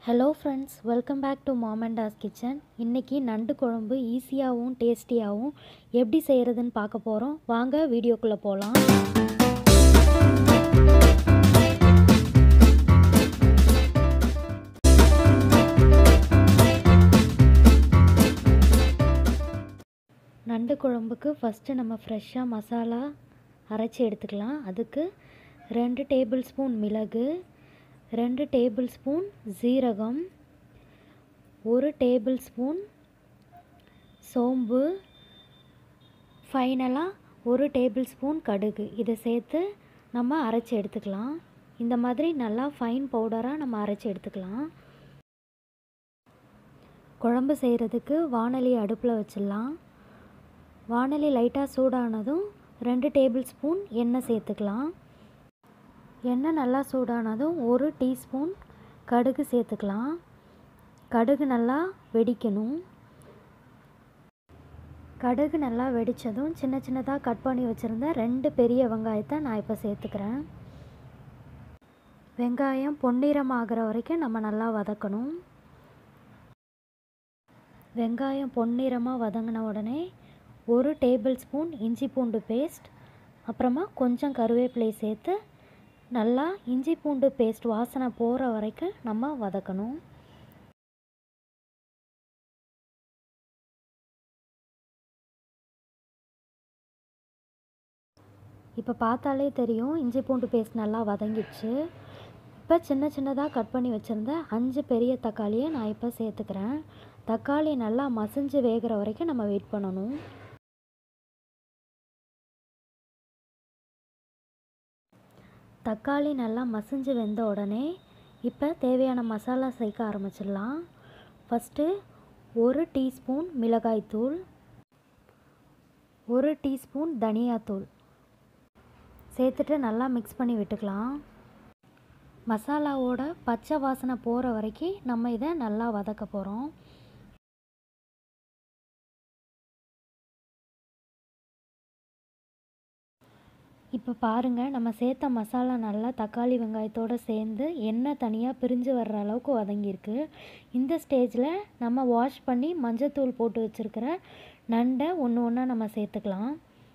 hello friends welcome back to mom and dad's kitchen இன்றைக்கி நண்டு குழம்பு ஈஸியாகவும் டேஸ்டியாகவும் எப்படி செய்கிறதுன்னு பார்க்க போகிறோம் வாங்க வீடியோக்குள்ளே போகலாம் நண்டு குழம்புக்கு ஃபஸ்ட்டு நம்ம ஃப்ரெஷ்ஷாக மசாலா அரைச்சி எடுத்துக்கலாம் அதுக்கு ரெண்டு டேபிள் ஸ்பூன் மிளகு ரெண்டு டேபிள் ஸ்பூன் ஜீரகம் ஒரு டேபிள் ஸ்பூன் சோம்பு ஃபைனலாக ஒரு டேபிள் ஸ்பூன் கடுகு இதை சேர்த்து நம்ம அரைச்சி எடுத்துக்கலாம் இந்த மாதிரி நல்லா ஃபைன் பவுடராக நம்ம அரைச்சி எடுத்துக்கலாம் குழம்பு செய்கிறதுக்கு வானொலி அடுப்பில் வச்சிடலாம் வானொலி லைட்டாக சூடானதும் ரெண்டு டேபிள் ஸ்பூன் எண்ணெய் சேர்த்துக்கலாம் எண்ணெய் நல்லா சூடானதும் ஒரு டீஸ்பூன் கடுகு சேர்த்துக்கலாம் கடுகு நல்லா வெடிக்கணும் கடுகு நல்லா வெடித்ததும் சின்ன சின்னதாக கட் பண்ணி வச்சுருந்த ரெண்டு பெரிய வெங்காயத்தை நான் இப்போ சேர்த்துக்கிறேன் வெங்காயம் பொன்னிறம் ஆகிற வரைக்கும் நம்ம நல்லா வதக்கணும் வெங்காயம் பொன்னிறமாக வதங்கின உடனே ஒரு டேபிள் ஸ்பூன் இஞ்சி பூண்டு பேஸ்ட் அப்புறமா கொஞ்சம் கருவேப்பிலை சேர்த்து நல்லா இஞ்சி பூண்டு பேஸ்ட் வாசனை போகிற வரைக்கும் நம்ம வதக்கணும் இப்போ பார்த்தாலே தெரியும் இஞ்சி பூண்டு பேஸ்ட் நல்லா வதங்கிடுச்சு இப்போ சின்ன சின்னதாக கட் பண்ணி வச்சுருந்த அஞ்சு பெரிய தக்காளியை நான் இப்போ சேர்த்துக்கிறேன் தக்காளி நல்லா மசிஞ்சு வேகிற வரைக்கும் நம்ம வெயிட் பண்ணணும் தக்காளி நல்லா மசிஞ்சு வெந்த உடனே இப்போ தேவையான மசாலா சேர்க்க ஆரம்பிச்சிடலாம் ஃபஸ்ட்டு ஒரு டீஸ்பூன் மிளகாய்த்தூள் ஒரு டீஸ்பூன் தனியாத்தூள் சேர்த்துட்டு நல்லா மிக்ஸ் பண்ணி விட்டுக்கலாம் மசாலாவோட பச்சை வாசனை போகிற வரைக்கும் நம்ம இதை நல்லா வதக்க போகிறோம் இப்போ பாருங்கள் நம்ம சேர்த்த மசாலா நல்லா தக்காளி வெங்காயத்தோடு சேர்ந்து எண்ணெய் தனியாக பிரிஞ்சு வர்ற அளவுக்கு வதங்கியிருக்கு இந்த ஸ்டேஜில் நம்ம வாஷ் பண்ணி மஞ்சத்தூள் போட்டு வச்சுருக்கிற நண்டை ஒன்று ஒன்றா நம்ம சேர்த்துக்கலாம்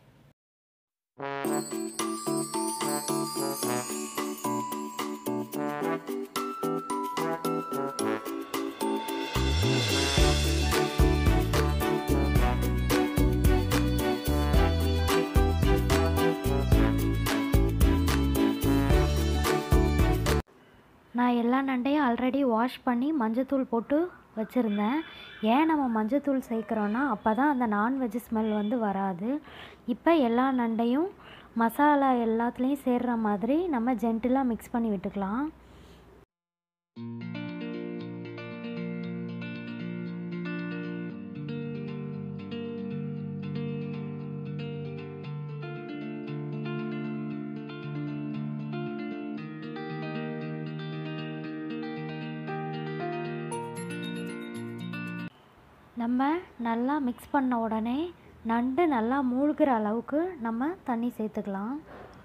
நான் எல்லா நண்டையும் ஆல்ரெடி வாஷ் பண்ணி மஞ்சத்தூள் போட்டு வச்சுருந்தேன் ஏன் நம்ம மஞ்சத்தூள் சேர்க்குறோன்னா அப்போ தான் அந்த நான்வெஜ் ஸ்மெல் வந்து வராது இப்போ எல்லா நண்டையும் மசாலா எல்லாத்துலேயும் சேர்கிற மாதிரி நம்ம ஜென்டிலாக மிக்ஸ் பண்ணி விட்டுக்கலாம் நம்ம நல்லா மிக்ஸ் பண்ண உடனே நண்டு நல்லா மூழ்கிற அளவுக்கு நம்ம தண்ணி சேர்த்துக்கலாம்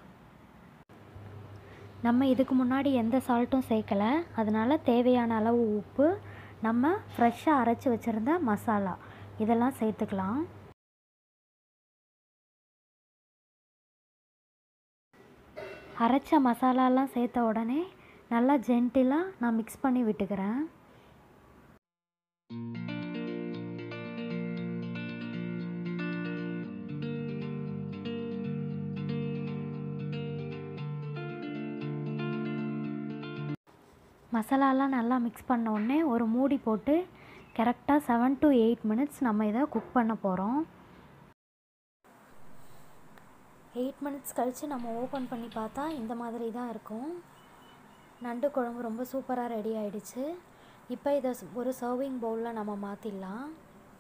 நம்ம இதுக்கு முன்னாடி எந்த சால்ட்டும் சேர்க்கலை அதனால் தேவையான அளவு உப்பு நம்ம ஃப்ரெஷ்ஷாக அரைச்சி வச்சுருந்த மசாலா இதெல்லாம் சேர்த்துக்கலாம் அரைச்ச மசாலாலாம் சேர்த்த உடனே நல்லா ஜென்டிலாக நான் மிக்ஸ் பண்ணி விட்டுக்கிறேன் மசாலாலாம் நல்லா மிக்ஸ் பண்ண உடனே ஒரு மூடி போட்டு கரெக்டாக செவன் டு எயிட் மினிட்ஸ் நம்ம இதை குக் பண்ண போகிறோம் எயிட் மினிட்ஸ் கழித்து நம்ம ஓப்பன் பண்ணி பார்த்தா இந்த மாதிரி தான் இருக்கும் நண்டு குழம்பு ரொம்ப சூப்பராக ரெடி ஆகிடுச்சு இப்போ இதை ஒரு சர்விங் பவுலில் நம்ம மாற்றிடலாம்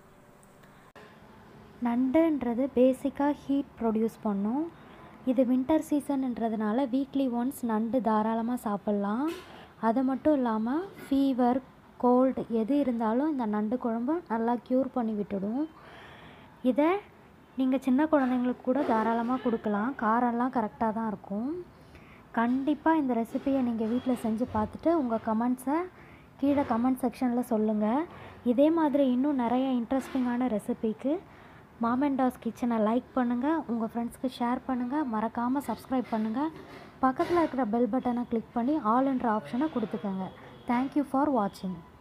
நண்டுன்றது பேசிக்காக ஹீட் ப்ரொடியூஸ் பண்ணும் இது வின்டர் சீசன்ன்றதுனால வீக்லி ஒன்ஸ் நண்டு தாராளமாக சாப்பிட்லாம் அது மட்டும் இல்லாமல் ஃபீவர் கோல்டு எது இருந்தாலும் இந்த நண்டு குழம்பு நல்லா க்யூர் பண்ணி விட்டுடும் இதை நீங்கள் சின்ன குழந்தைங்களுக்கு கூட தாராளமாக கொடுக்கலாம் காரம்லாம் கரெக்டாக தான் இருக்கும் கண்டிப்பாக இந்த ரெசிபியை நீங்கள் வீட்டில் செஞ்சு பார்த்துட்டு உங்கள் கமெண்ட்ஸை கீழே கமெண்ட் செக்ஷனில் சொல்லுங்கள் இதே மாதிரி இன்னும் நிறைய இன்ட்ரெஸ்டிங்கான ரெசிபிக்கு மாமெண்டாஸ் கிச்சனை லைக் பண்ணுங்கள் உங்கள் ஃப்ரெண்ட்ஸ்க்கு ஷேர் பண்ணுங்கள் மறக்காமல் சப்ஸ்கிரைப் பண்ணுங்கள் பக்கத்தில் இருக்கிற பெல் பட்டனை கிளிக் பண்ணி ஆல் என்ற ஆப்ஷனை கொடுத்துக்கோங்க தேங்க்யூ ஃபார் வாட்சிங்